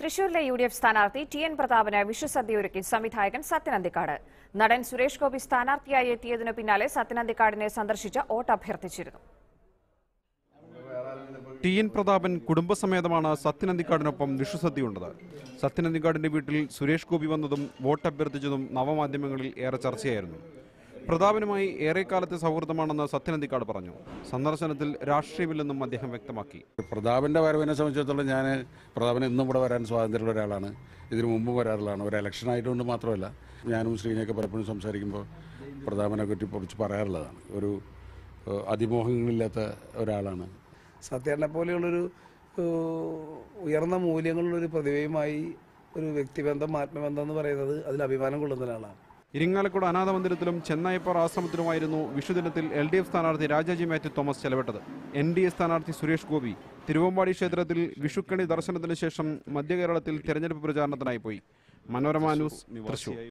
തൃശൂരിലെ U D F സ്ഥാനാർത്ഥി T N പ്രതാപന് വിഷുസദ്യ ഒരുക്കി സംവിധായകൻ സത്യൻ അന്തിക്കാട് നടൻ സുരേഷ് ഗോപി സ്ഥാനാർത്ഥിയായി എത്തിയതിനു പിന്നാലെ സത്യൻ അന്തിക്കാടിനെ സന്ദർശിച്ച് വോട്ട് അഭ്യർത്ഥിച്ചിരുന്നു ടി എൻ പ്രതാപൻ കുടുംബസമേതമാണ് സത്യനന്ദിക്കാടിനൊപ്പം വിഷുസദ്യയുണ്ടത് സത്യനന്ദിക്കാടിന്റെ വീട്ടിൽ സുരേഷ് ഗോപി വന്നതും വോട്ട് അഭ്യർത്ഥിച്ചതും നവമാധ്യമങ്ങളിൽ ഏറെ ചർച്ചയായിരുന്നു പ്രതാപനുമായി ഏറെക്കാലത്തെ സൗഹൃദമാണെന്ന് സത്യനന്ദിക്കാട് പറഞ്ഞു സന്ദർശനത്തിൽ രാഷ്ട്രീയമില്ലെന്നും അദ്ദേഹം വ്യക്തമാക്കി പ്രതാപൻ്റെ വരവിനെ സംബന്ധിച്ചിടത്തോളം ഞാൻ പ്രതാപൻ ഇന്നും ഇവിടെ വരാൻ സ്വാതന്ത്ര്യമുള്ള ഒരാളാണ് ഇതിനു മുമ്പും വരാറുള്ളതാണ് ഒരു ഇലക്ഷൻ ആയതുകൊണ്ട് മാത്രമല്ല ഞാനും ശ്രീനെയൊക്കെ പലപ്പോഴും സംസാരിക്കുമ്പോൾ പ്രതാപനെ പറ്റി കുറിച്ച് പറയാറുള്ളതാണ് ഒരു ഏഹ്, അതിമോഹങ്ങളില്ലാത്ത ഒരാളാണ് സത്യേട്ടനെ പോലെയുള്ളൊരു ഏഹ്, ഉയർന്ന മൂല്യങ്ങളുള്ളൊരു പ്രതിഭയുമായി ഒരു വ്യക്തിബന്ധം ആത്മബന്ധം എന്ന് പറയുന്നത് അതിൽ അഭിമാനം കൊള്ളുന്ന ഒരാളാണ് ഇരിങ്ങാലക്കുട അനാഥ മന്ദിരത്തിലും ചെന്നൈപ്പർ ആശ്രമത്തിലുമായിരുന്നു വിഷുദിനത്തിൽ എൽ ഡി എഫ് സ്ഥാനാർത്ഥി രാജാജി മാത്യു തോമസ് ചെലവിട്ടത് എൻ ഡി എ സ്ഥാനാർത്ഥി സുരേഷ് ഗോപി തിരുവമ്പാടി ക്ഷേത്രത്തിൽ വിഷുക്കണി ദർശനത്തിന് ശേഷം മധ്യകേരളത്തിൽ തെരഞ്ഞെടുപ്പ് പ്രചാരണത്തിനായി പോയി മനോരമ ന്യൂസ് തൃശൂർ